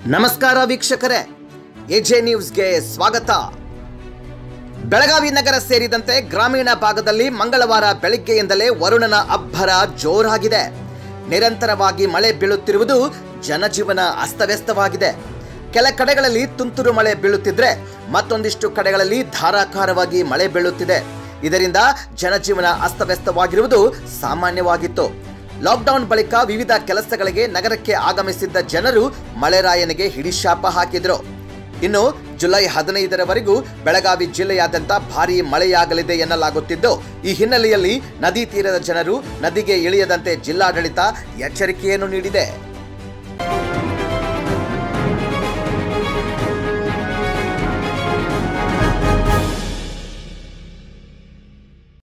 ನಮಸ್ಕಾರ ವೀಕ್ಷಕರೇ ಎಜೆ ನ್ಯೂಸ್ಗೆ ಸ್ವಾಗತ ಬೆಳಗಾವಿ ನಗರ ಸೇರಿದಂತೆ ಗ್ರಾಮೀಣ ಭಾಗದಲ್ಲಿ ಮಂಗಳವಾರ ಬೆಳಿಗ್ಗೆಯಿಂದಲೇ ವರುಣನ ಅಬ್ಬರ ಜೋರಾಗಿದೆ ನಿರಂತರವಾಗಿ ಮಳೆ ಬೀಳುತ್ತಿರುವುದು ಜನಜೀವನ ಅಸ್ತವ್ಯಸ್ತವಾಗಿದೆ ಕೆಲ ಕಡೆಗಳಲ್ಲಿ ತುಂತುರು ಮಳೆ ಬೀಳುತ್ತಿದ್ರೆ ಮತ್ತೊಂದಿಷ್ಟು ಕಡೆಗಳಲ್ಲಿ ಧಾರಾಕಾರವಾಗಿ ಮಳೆ ಬೀಳುತ್ತಿದೆ ಇದರಿಂದ ಜನಜೀವನ ಅಸ್ತವ್ಯಸ್ತವಾಗಿರುವುದು ಸಾಮಾನ್ಯವಾಗಿತ್ತು ಲಾಕ್ಡೌನ್ ಬಳಿಕ ವಿವಿಧ ಕೆಲಸಗಳಿಗೆ ನಗರಕ್ಕೆ ಆಗಮಿಸಿದ್ದ ಜನರು ಮಳೆರಾಯನಿಗೆ ಹಿಡಿಶಾಪ ಹಾಕಿದ್ರು ಇನ್ನು ಜುಲೈ ಹದಿನೈದರವರೆಗೂ ಬೆಳಗಾವಿ ಜಿಲ್ಲೆಯಾದ್ಯಂತ ಭಾರೀ ಮಳೆಯಾಗಲಿದೆ ಎನ್ನಲಾಗುತ್ತಿದ್ದು ಈ ಹಿನ್ನೆಲೆಯಲ್ಲಿ ನದಿ ತೀರದ ಜನರು ನದಿಗೆ ಇಳಿಯದಂತೆ ಜಿಲ್ಲಾಡಳಿತ ಎಚ್ಚರಿಕೆಯನ್ನು ನೀಡಿದೆ